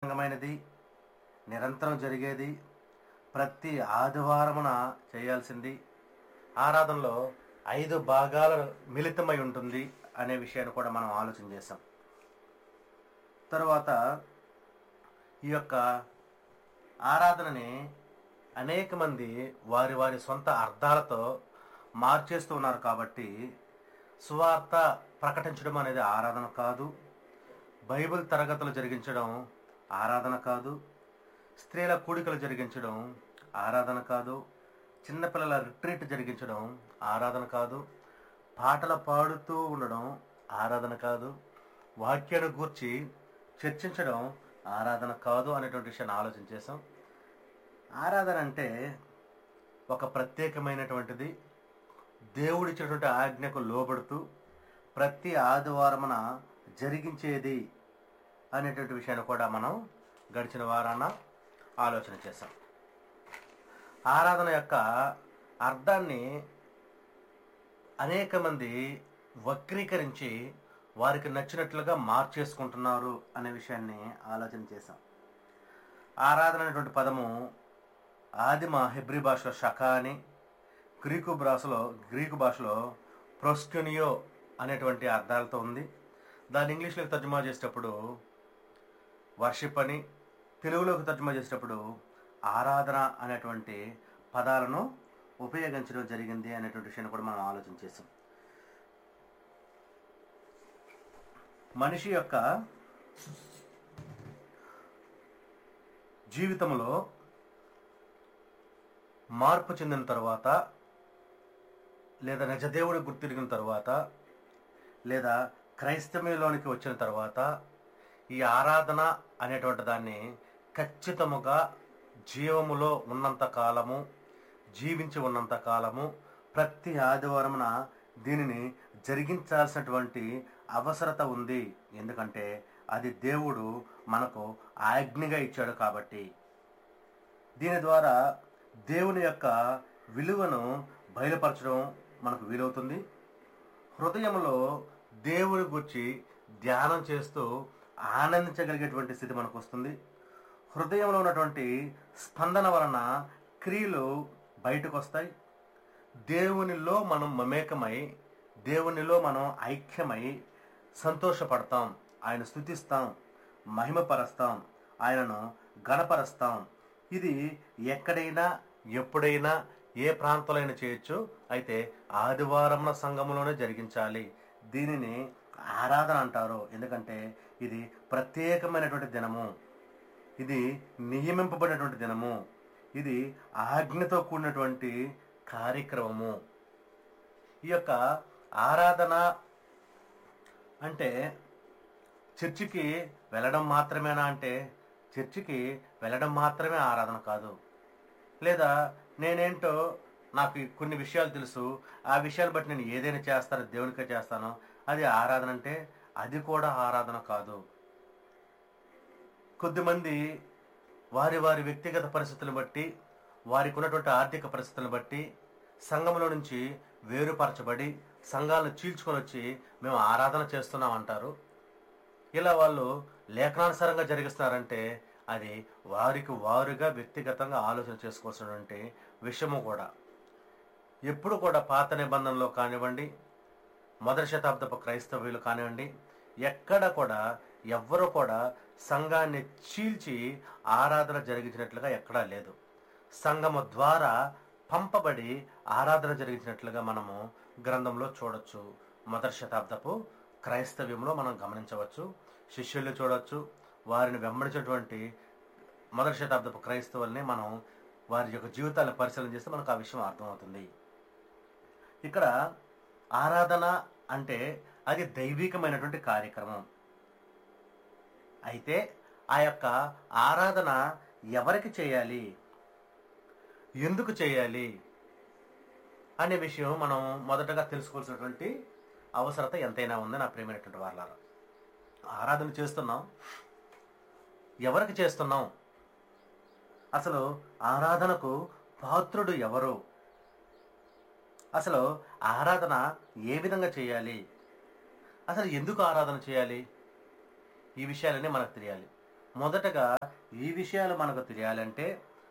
ఆధ్యాత్మికమైనది నిరంతరం జరిగేది ప్రతి ఆదివారమున చేయాల్సింది ఆరాధనలో ఐదు భాగాల మిళితమై ఉంటుంది అనే విషయాన్ని కూడా మనం ఆలోచన చేసాం తరువాత ఈ యొక్క ఆరాధనని అనేక మంది వారి వారి సొంత అర్థాలతో మార్చేస్తూ ఉన్నారు కాబట్టి సువార్త ప్రకటించడం అనేది ఆరాధన కాదు బైబిల్ తరగతులు జరిగించడం ఆరాధన కాదు స్త్రీల కూడికలు జరిగించడం ఆరాధన కాదు చిన్నపిల్లల రిట్రీట్ జరిగించడం ఆరాధన కాదు పాటలు పాడుతూ ఉండడం ఆరాధన కాదు వాక్యాన్ని గూర్చి చర్చించడం ఆరాధన కాదు అనేటువంటి విషయాన్ని ఆలోచన చేసాం ఆరాధన అంటే ఒక ప్రత్యేకమైనటువంటిది దేవుడిచ్చినటువంటి ఆజ్ఞకు లోబడుతూ ప్రతి ఆదివారమున జరిగించేది అనేటువంటి విషయాన్ని కూడా మనం గడిచిన వారాన ఆలోచన చేసాం ఆరాధన యొక్క అర్థాన్ని అనేక మంది వక్రీకరించి వారికి నచ్చినట్లుగా మార్చేసుకుంటున్నారు అనే విషయాన్ని ఆలోచన చేశాం ఆరాధన అనేటువంటి పదము ఆదిమ హెబ్రి భాషలో షక అని గ్రీకు భాషలో గ్రీకు భాషలో ప్రొస్క్యునియో అనేటువంటి అర్థాలతో ఉంది దాన్ని ఇంగ్లీష్లోకి తర్జుమా చేసేటప్పుడు వర్షిప్ అని తెలుగులోకి తర్జుమా చేసేటప్పుడు ఆరాధన అనేటువంటి పదాలను ఉపయోగించడం జరిగింది అనేటువంటి విషయాన్ని కూడా మనం ఆలోచన చేసాం మనిషి యొక్క జీవితంలో మార్పు చెందిన తర్వాత లేదా నిజదేవుడు గుర్తిరిగిన తర్వాత లేదా క్రైస్తవ్యంలోనికి వచ్చిన తర్వాత ఈ ఆరాధన అనేటువంటి దాన్ని ఖచ్చితముగా జీవములో ఉన్నంత కాలము జీవించి ఉన్నంత కాలము ప్రతి ఆదివారమున దీనిని జరిగించాల్సినటువంటి అవసరత ఉంది ఎందుకంటే అది దేవుడు మనకు ఆజ్ఞగా ఇచ్చాడు కాబట్టి దీని ద్వారా దేవుని యొక్క విలువను బయలుపరచడం మనకు వీలవుతుంది హృదయంలో దేవుని గురించి ధ్యానం చేస్తూ ఆనందించగలిగేటువంటి స్థితి మనకు వస్తుంది హృదయంలో ఉన్నటువంటి స్పందన వలన క్రియలు బయటకు వస్తాయి దేవునిలో మనం మమేకమై దేవునిలో మనం ఐక్యమై సంతోషపడతాం ఆయన స్థుతిస్తాం మహిమపరుస్తాం ఆయనను గణపరుస్తాం ఇది ఎక్కడైనా ఎప్పుడైనా ఏ ప్రాంతంలో చేయొచ్చు అయితే ఆదివారం సంఘములోనే జరిగించాలి దీనిని ఆరాధన అంటారు ఎందుకంటే ఇది ప్రత్యేకమైనటువంటి దినము ఇది నియమింపబడినటువంటి దినము ఇది ఆజ్ఞతో కూడినటువంటి కార్యక్రమము ఈ యొక్క ఆరాధన అంటే చర్చికి వెళ్ళడం మాత్రమేనా అంటే చర్చికి వెళ్ళడం మాత్రమే ఆరాధన కాదు లేదా నేనేంటో నాకు కొన్ని విషయాలు తెలుసు ఆ విషయాలు బట్టి నేను ఏదైనా చేస్తాను దేవునికే చేస్తాను అది ఆరాధన అంటే అది కూడా ఆరాధన కాదు కొద్దిమంది వారి వారి వ్యక్తిగత పరిస్థితులను బట్టి వారికి ఉన్నటువంటి ఆర్థిక పరిస్థితులను బట్టి సంఘంలో నుంచి వేరుపరచబడి సంఘాలను చీల్చుకొని వచ్చి మేము ఆరాధన చేస్తున్నాం అంటారు ఇలా వాళ్ళు లేఖనానుసారంగా జరిగిస్తున్నారంటే అది వారికి వారుగా వ్యక్తిగతంగా ఆలోచన చేసుకోవాల్సినటువంటి విషయము కూడా ఎప్పుడు కూడా పాత నిబంధనలో కానివ్వండి మొదటి శతాబ్దపు క్రైస్తవులు కానివ్వండి ఎక్కడ కూడా ఎవ్వరూ కూడా సంఘాన్ని చీల్చి ఆరాధన జరిగించినట్లుగా ఎక్కడా లేదు సంఘము ద్వారా పంపబడి ఆరాధన జరిగించినట్లుగా మనము గ్రంథంలో చూడొచ్చు మొదటి శతాబ్దపు క్రైస్తవ్యంలో మనం గమనించవచ్చు శిష్యుల్ని చూడవచ్చు వారిని వెంబడించినటువంటి మొదటి శతాబ్దపు క్రైస్తవుల్ని మనం వారి యొక్క జీవితాలను పరిశీలన చేస్తే మనకు ఆ విషయం అర్థమవుతుంది ఇక్కడ ఆరాధన అంటే అది దైవికమైనటువంటి కార్యక్రమం అయితే ఆ యొక్క ఆరాధన ఎవరికి చేయాలి ఎందుకు చేయాలి అనే విషయం మనం మొదటగా తెలుసుకోవాల్సినటువంటి అవసరత ఎంతైనా ఉంది నా ప్రేమైనటువంటి వాళ్ళ ఆరాధన చేస్తున్నాం ఎవరికి చేస్తున్నాం అసలు ఆరాధనకు పాత్రుడు ఎవరు అసలు ఆరాధన ఏ విధంగా చేయాలి అసలు ఎందుకు ఆరాధన చేయాలి ఈ విషయాలన్నీ మనకు తెలియాలి మొదటగా ఈ విషయాలు మనకు తెలియాలంటే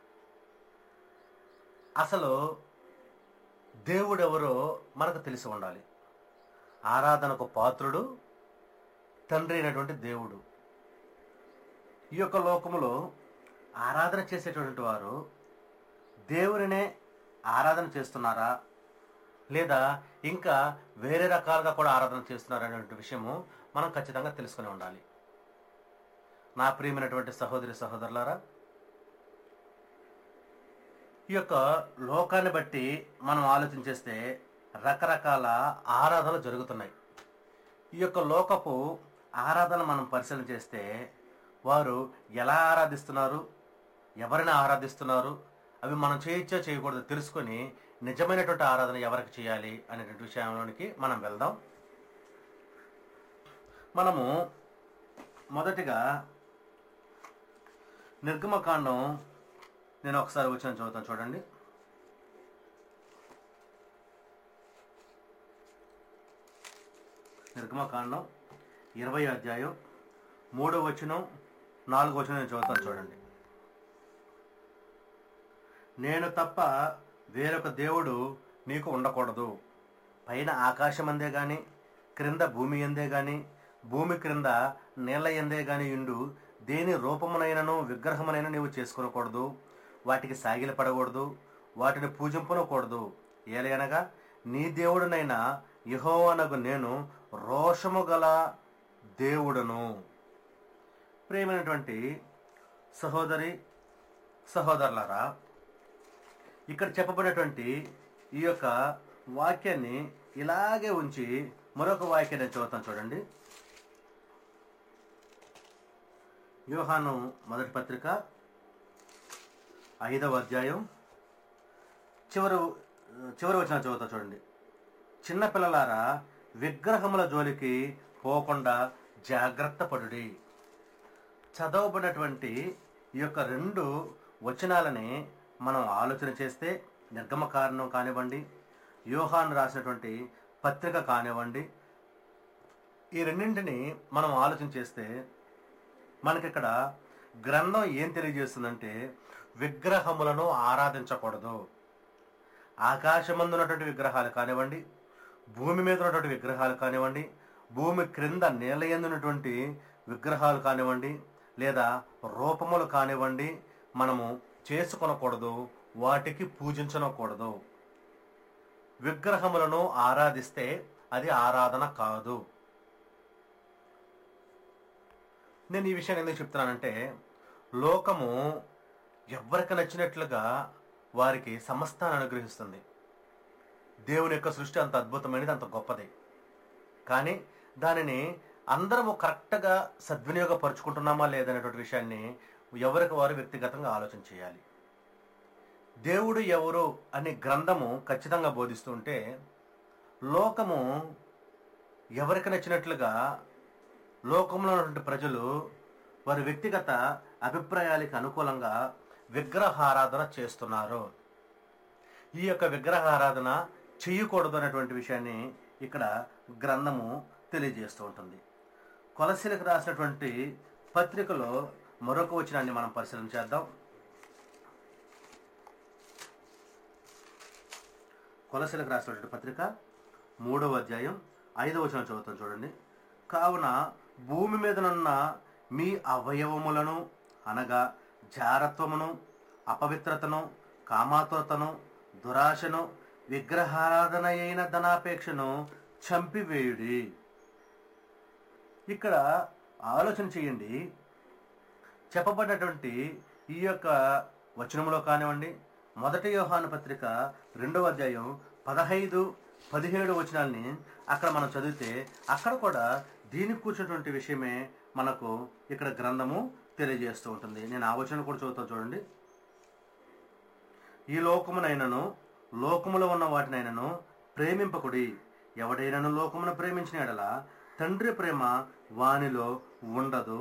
అసలు దేవుడెవరో మనకు తెలిసి ఉండాలి ఆరాధనకు పాత్రుడు తండ్రి అయినటువంటి దేవుడు ఈ యొక్క లోకములో ఆరాధన చేసేటువంటి వారు దేవునినే ఆరాధన చేస్తున్నారా లేదా ఇంకా వేరే రకాలుగా కూడా ఆరాధన చేస్తున్నారా అనేటువంటి విషయము మనం ఖచ్చితంగా తెలుసుకుని ఉండాలి నా ప్రియమైనటువంటి సహోదరి సహోదరులారా ఈ యొక్క లోకాన్ని బట్టి మనం ఆలోచించేస్తే రకరకాల ఆరాధనలు జరుగుతున్నాయి ఈ యొక్క లోకపు ఆరాధన మనం పరిశీలన చేస్తే వారు ఎలా ఆరాధిస్తున్నారు ఎవరిని ఆరాధిస్తున్నారు అవి మనం చేయొచ్చో చేయకూడదు తెలుసుకొని నిజమైనటువంటి ఆరాధన ఎవరికి చేయాలి అనేటువంటి విషయంలోనికి మనం వెళ్దాం మనము మొదటిగా నిర్గమకాండం నేను ఒకసారి వచ్చిన చదువుతాను చూడండి నిర్గమకాండం ఇరవై అధ్యాయం మూడో వచనం నాలుగో వచనం నేను చదువుతాను చూడండి నేను తప్ప వేరొక దేవుడు నీకు ఉండకూడదు పైన ఆకాశం అందే గాని క్రింద భూమి ఎందే గాని భూమి క్రింద నీళ్ళ ఎందే గాని ఇండు దేని రూపమునైనను విగ్రహమునైనా నీవు చేసుకొనకూడదు వాటికి సాగిలపడకూడదు వాటిని పూజింపనకూడదు ఏలయనగా నీ దేవుడునైనా యహోవనగు నేను రోషము గల దేవుడను ప్రేమైనటువంటి సహోదరి సహోదరులారా ఇక్కడ చెప్పబడినటువంటి ఈ యొక్క వాక్యాన్ని ఇలాగే ఉంచి మరొక వాక్యాన్ని నేను చదువుతాను చూడండి యోహాను మొదటి పత్రిక ఐదవ అధ్యాయం చివరి చివరి వచ్చిన చదువుతా చూడండి చిన్నపిల్లలారా విగ్రహముల జోలికి పోకుండా జాగ్రత్త పడుడి చదవబడినటువంటి ఈ యొక్క రెండు వచనాలని మనం ఆలోచన చేస్తే నిర్గమ కారణం కానివ్వండి యోహాన్ రాసినటువంటి పత్రిక కానివ్వండి ఈ రెండింటిని మనం ఆలోచన చేస్తే మనకిక్కడ గ్రంథం ఏం తెలియజేస్తుందంటే విగ్రహములను ఆరాధించకూడదు ఆకాశమందున్నటువంటి విగ్రహాలు కానివ్వండి భూమి మీద ఉన్నటువంటి విగ్రహాలు కానివ్వండి భూమి క్రింద నేల ఎందున్నటువంటి విగ్రహాలు కానివ్వండి లేదా రూపములు కానివ్వండి మనము చేసుకొనకూడదు వాటికి పూజించనకూడదు విగ్రహములను ఆరాధిస్తే అది ఆరాధన కాదు నేను ఈ విషయాన్ని ఎందుకు చెప్తున్నానంటే లోకము ఎవరికి నచ్చినట్లుగా వారికి సమస్తాన్ని అనుగ్రహిస్తుంది దేవుని యొక్క సృష్టి అంత అద్భుతమైనది అంత గొప్పది కానీ దానిని అందరము కరెక్ట్గా సద్వినియోగపరుచుకుంటున్నామా లేదనేటువంటి విషయాన్ని ఎవరికి వారు వ్యక్తిగతంగా ఆలోచన చేయాలి దేవుడు ఎవరు అనే గ్రంథము ఖచ్చితంగా బోధిస్తుంటే లోకము ఎవరికి నచ్చినట్లుగా లోకంలో ఉన్నటువంటి ప్రజలు వారి వ్యక్తిగత అభిప్రాయాలకు అనుకూలంగా విగ్రహారాధన చేస్తున్నారు ఈ యొక్క విగ్రహారాధన చేయకూడదు అనేటువంటి విషయాన్ని ఇక్కడ గ్రంథము తెలియజేస్తూ ఉంటుంది కొలసీలకు రాసినటువంటి పత్రికలో మరొక వచనాన్ని మనం పరిశీలన చేద్దాం కొలసీలకు రాసినటువంటి పత్రిక మూడవ అధ్యాయం ఐదవ వచనం చదువుతాం చూడండి కావున భూమి మీదనున్న మీ అవయవములను అనగా జారత్వమును అపవిత్రతను కామాతురతను దురాశను విగ్రహారాధన అయిన ధనాపేక్షను చంపివేయుడి ఇక్కడ ఆలోచన చేయండి చెప్పబడినటువంటి ఈ యొక్క వచనంలో కానివ్వండి మొదటి యోహాను పత్రిక రెండవ అధ్యాయం పదహైదు పదిహేడు వచనాల్ని అక్కడ మనం చదివితే అక్కడ కూడా దీనికి కూర్చున్నటువంటి విషయమే మనకు ఇక్కడ గ్రంథము తెలియజేస్తూ ఉంటుంది నేను ఆ వచనం కూడా చదువుతా చూడండి ఈ లోకమునైనను లోకములో ఉన్న వాటినైనను ప్రేమింపకుడి ఎవడైనను లోకమును ప్రేమించిన ఎడల తండ్రి ప్రేమ వానిలో ఉండదు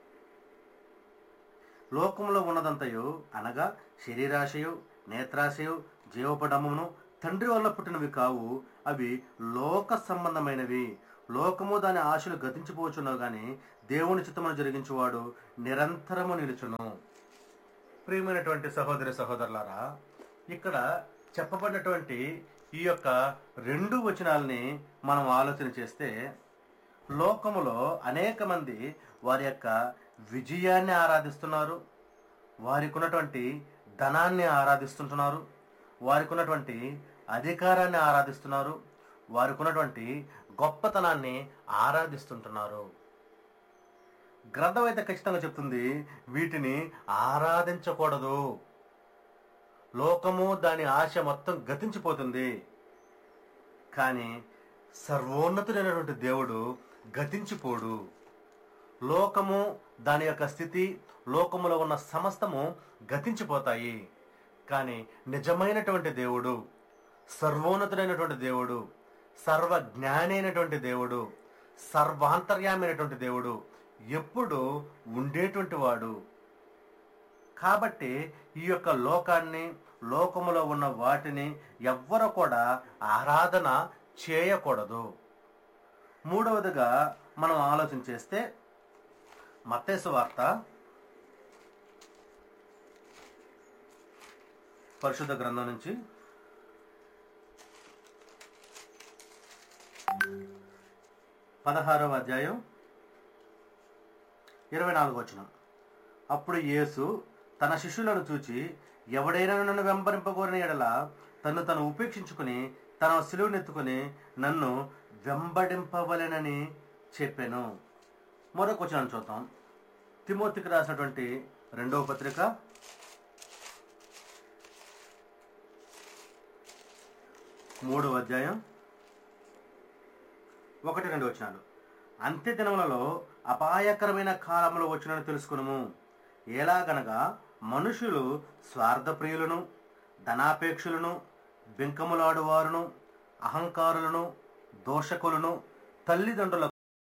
లోకములో ఉన్నదంతయు అనగా శరీరాశయు నేత్రాశయు జీవపడమును తండ్రి వల్ల పుట్టినవి కావు అవి లోక సంబంధమైనవి లోకము దాని ఆశలు గతించిపోచున్నావు గాని దేవుని చిత్తమును జరిగించువాడు నిరంతరము నిలుచును ప్రియమైనటువంటి సహోదరి సహోదరులారా ఇక్కడ చెప్పబడినటువంటి ఈ యొక్క రెండు వచనాలని మనం ఆలోచన చేస్తే లోకములో అనేక మంది వారి యొక్క విజయాన్ని ఆరాధిస్తున్నారు వారికి ఉన్నటువంటి ధనాన్ని ఆరాధిస్తుంటున్నారు వారికి ఉన్నటువంటి అధికారాన్ని ఆరాధిస్తున్నారు వారికి ఉన్నటువంటి గొప్పతనాన్ని ఆరాధిస్తుంటున్నారు గ్రంథం అయితే ఖచ్చితంగా చెప్తుంది వీటిని ఆరాధించకూడదు లోకము దాని ఆశ మొత్తం గతించిపోతుంది కానీ సర్వోన్నతుడైనటువంటి దేవుడు గతించిపోడు లోకము దాని యొక్క స్థితి లోకములో ఉన్న సమస్తము గతించిపోతాయి కానీ నిజమైనటువంటి దేవుడు సర్వోన్నతుడైనటువంటి దేవుడు సర్వ జ్ఞాని అయినటువంటి దేవుడు సర్వాంతర్యామైనటువంటి దేవుడు ఎప్పుడు ఉండేటువంటి వాడు కాబట్టి ఈ యొక్క లోకాన్ని లోకములో ఉన్న వాటిని ఎవ్వరు కూడా ఆరాధన చేయకూడదు మూడవదిగా మనం ఆలోచన చేస్తే మత్తేసు వార్త పరిశుద్ధ గ్రంథం నుంచి పదహారవ అధ్యాయం ఇరవై నాలుగు వచ్చిన అప్పుడు యేసు తన శిష్యులను చూచి ఎవడైనా నన్ను వెంబడింపగోరిన ఎడల తను తను ఉపేక్షించుకుని తన సిలువనెత్తుకుని నన్ను వెంబడింపవలెనని చెప్పాను మరొక వచనం చూద్దాం తిమోతికి రాసినటువంటి రెండవ పత్రిక మూడవ అధ్యాయం ఒకటి రెండు వచనాలు అంత్య దినములలో అపాయకరమైన కాలములు వచ్చునని తెలుసుకును ఎలాగనగా మనుషులు స్వార్థప్రియులను ధనాపేక్షులను బింకములాడువారును అహంకారులను దోషకులను తల్లిదండ్రులకు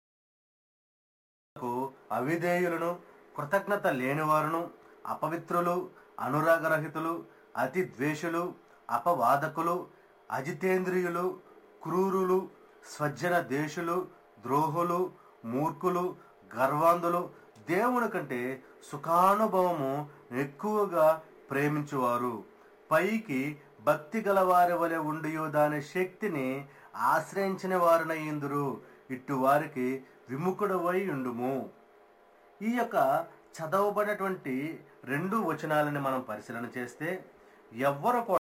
అవిధేయులను కృతజ్ఞత లేనివారును అపవిత్రులు అనురాగరహితులు అతి ద్వేషులు అపవాదకులు అజితేంద్రియులు క్రూరులు స్వజ్జన దేశులు ద్రోహులు మూర్ఖులు గర్వాంధులు దేవుని కంటే సుఖానుభవము ఎక్కువగా ప్రేమించువారు పైకి భక్తి గలవారి వలె ఉండియో దాని శక్తిని ఆశ్రయించిన వారునయ్యిందురు ఇట్టు వారికి విముఖుడవై ఉండుము ఈ యొక్క చదవబడినటువంటి రెండు వచనాలని మనం పరిశీలన చేస్తే ఎవ్వరు కూడా